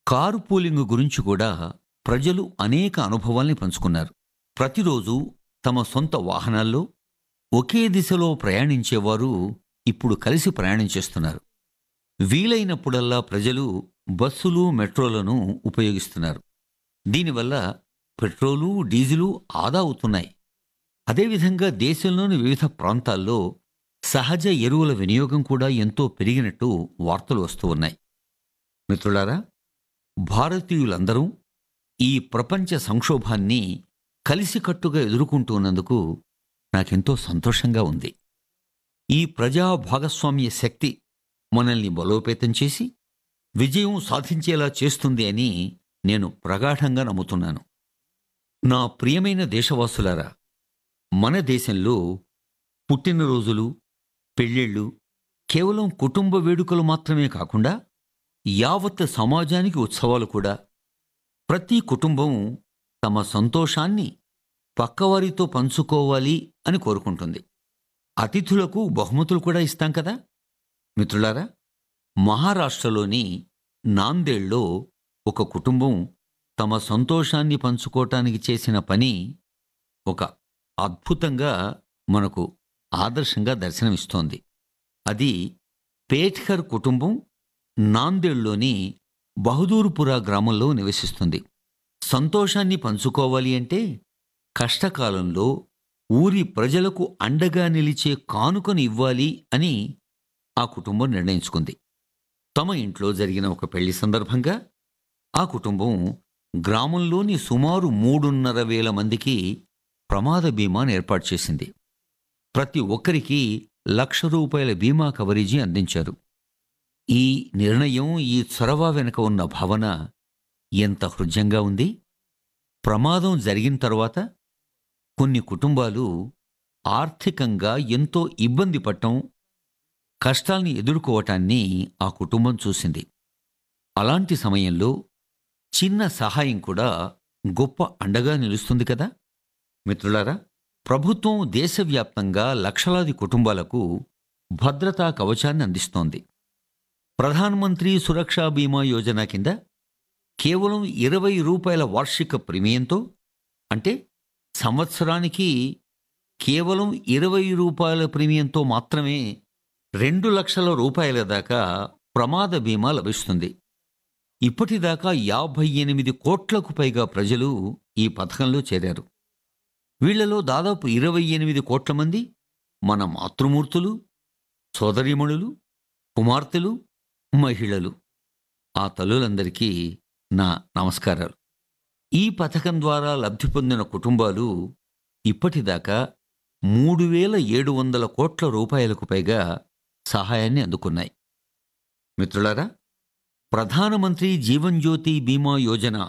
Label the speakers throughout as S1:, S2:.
S1: car pooling గురించి కూడా ప్రజలు అనేక అనుభవాల్ని పంచుకున్నారు ప్రతిరోజు తమ సొంత వాహనాల్లో ఒకే దిశలో ప్రయాణించేవారు ఇప్పుడు కలిసి ప్రయాణం చేస్తున్నారు వీలైనప్పుడల్లా ప్రజలు బస్సులు మెట్రోలను ఉపయోగిస్తున్నారు దీనివల్ల పెట్రోలు డీజిలు ఆదా అవుతున్నాయి అదేవిధంగా దేశంలోని వివిధ ప్రాంతాల్లో సహజ ఎరువుల వినియోగం కూడా ఎంతో పెరిగినట్టు వార్తలు వస్తూ ఉన్నాయి మిత్రులారా భారతీయులందరూ ఈ ప్రపంచ సంక్షోభాన్ని కలిసికట్టుగా ఎదుర్కొంటున్నందుకు నాకెంతో సంతోషంగా ఉంది ఈ ప్రజా భాగస్వామ్య శక్తి మనల్ని బలోపేతం చేసి విజయం సాధించేలా చేస్తుంది అని నేను ప్రగాఢంగా నమ్ముతున్నాను నా ప్రియమైన దేశవాసులారా మన దేశంలో పుట్టినరోజులు పెళ్ళిళ్ళు కేవలం కుటుంబ వేడుకలు మాత్రమే కాకుండా యావత్ సమాజానికి ఉత్సవాలు కూడా ప్రతి కుటుంబం తమ సంతోషాన్ని పక్కవారితో పంచుకోవాలి అని కోరుకుంటుంది అతిథులకు బహుమతులు కూడా ఇస్తాం కదా మిత్రులారా మహారాష్ట్రలోని నాందేడ్లో ఒక కుటుంబం తమ సంతోషాన్ని పంచుకోవటానికి చేసిన పని ఒక అద్భుతంగా మనకు ఆదర్శంగా దర్శనమిస్తోంది అది పేట్కర్ కుటుంబం నాందేడ్లోని బహదూర్పురా గ్రామంలో నివసిస్తుంది సంతోషాన్ని పంచుకోవాలి అంటే కష్టకాలంలో ఊరి ప్రజలకు అండగా నిలిచే కానుకను ఇవ్వాలి అని ఆ కుటుంబం నిర్ణయించుకుంది తమ ఇంట్లో జరిగిన ఒక పెళ్లి సందర్భంగా ఆ కుటుంబం గ్రామంలోని సుమారు మూడున్నర వేల మందికి ప్రమాద బీమాను ఏర్పాటు చేసింది ప్రతి ఒక్కరికి లక్ష రూపాయల బీమా కవరేజీ అందించారు ఈ నిర్ణయం ఈ చొరవ వెనుక ఉన్న భావన ఎంత హృద్యంగా ఉంది ప్రమాదం జరిగిన తరువాత కొన్ని కుటుంబాలు ఆర్థికంగా ఎంతో ఇబ్బంది పడటం కష్టాల్ని ఎదుర్కోవటాన్ని ఆ కుటుంబం చూసింది అలాంటి సమయంలో చిన్న సహాయం కూడా గొప్ప అండగా నిలుస్తుంది కదా మిత్రులారా ప్రభుత్వం దేశవ్యాప్తంగా లక్షలాది కుటుంబాలకు భద్రతా కవచాన్ని అందిస్తోంది ప్రధానమంత్రి సురక్షా బీమా యోజన కింద కేవలం ఇరవై రూపాయల వార్షిక ప్రీమియంతో అంటే సంవత్సరానికి కేవలం ఇరవై రూపాయల ప్రీమియంతో మాత్రమే రెండు లక్షల రూపాయల దాకా ప్రమాద బీమా లభిస్తుంది ఇప్పటిదాకా యాభై ఎనిమిది కోట్లకు పైగా ప్రజలు ఈ పథకంలో చేరారు వీళ్లలో దాదాపు ఇరవై ఎనిమిది కోట్ల మంది మన మాతృమూర్తులు సోదరీమణులు కుమార్తెలు మహిళలు ఆ తల్లులందరికీ నా నమస్కారాలు ఈ పథకం ద్వారా లబ్ధి పొందిన కుటుంబాలు ఇప్పటిదాకా మూడు వేల ఏడు వందల కోట్ల రూపాయలకు పైగా సహాయాన్ని అందుకున్నాయి మిత్రులారా ప్రధానమంత్రి జీవన్ జ్యోతి బీమా యోజన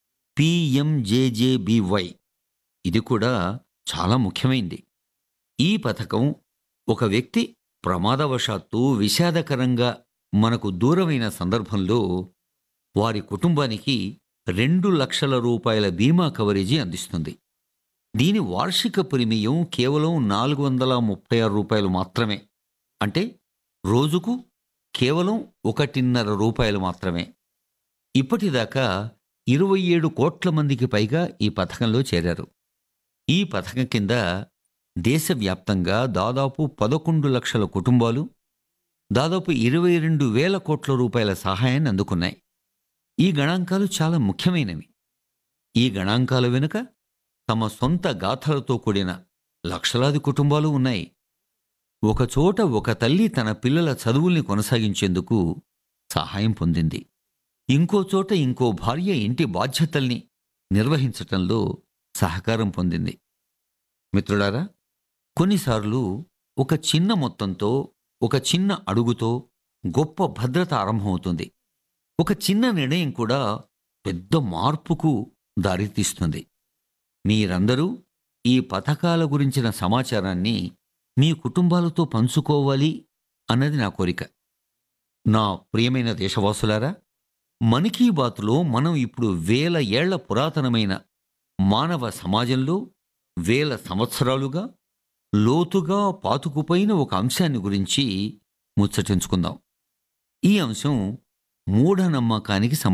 S1: పిఎంజేజేబీవై ఇది కూడా చాలా ముఖ్యమైంది ఈ పథకం ఒక వ్యక్తి ప్రమాదవశాత్తు విషాదకరంగా మనకు దూరమైన సందర్భంలో వారి కుటుంబానికి రెండు లక్షల రూపాయల బీమా కవరేజీ అందిస్తుంది దీని వార్షిక ప్రీమియం కేవలం నాలుగు వందల ముప్పై ఆరు రూపాయలు మాత్రమే అంటే రోజుకు కేవలం ఒకటిన్నర రూపాయలు మాత్రమే ఇప్పటిదాకా ఇరవై ఏడు కోట్ల మందికి పైగా ఈ పథకంలో చేరారు ఈ పథకం కింద దేశవ్యాప్తంగా దాదాపు పదకొండు లక్షల కుటుంబాలు దాదాపు ఇరవై రెండు వేల కోట్ల రూపాయల సహాయాన్ని అందుకున్నాయి ఈ గణాంకాలు చాలా ముఖ్యమైనవి ఈ గణాంకాల వెనుక తమ సొంత గాథలతో కూడిన లక్షలాది కుటుంబాలు ఉన్నాయి ఒకచోట ఒక తల్లి తన పిల్లల చదువుల్ని కొనసాగించేందుకు సహాయం పొందింది ఇంకో చోట ఇంకో భార్య ఇంటి బాధ్యతల్ని నిర్వహించటంలో సహకారం పొందింది మిత్రులారా కొన్నిసార్లు ఒక చిన్న మొత్తంతో ఒక చిన్న అడుగుతో గొప్ప భద్రత ఆరంభమవుతుంది ఒక చిన్న నిర్ణయం కూడా పెద్ద మార్పుకు దారితీస్తుంది మీరందరూ ఈ పథకాల గురించిన సమాచారాన్ని మీ కుటుంబాలతో పంచుకోవాలి అన్నది నా కోరిక నా ప్రియమైన దేశవాసులారా మన్ కీ బాత్లో మనం ఇప్పుడు వేల ఏళ్ల పురాతనమైన మానవ సమాజంలో వేల సంవత్సరాలుగా లోతుగా పాతుకుపోయిన ఒక అంశాన్ని గురించి ముచ్చటించుకుందాం ఈ అంశం మూఢనమ్మకానికి సంబంధించి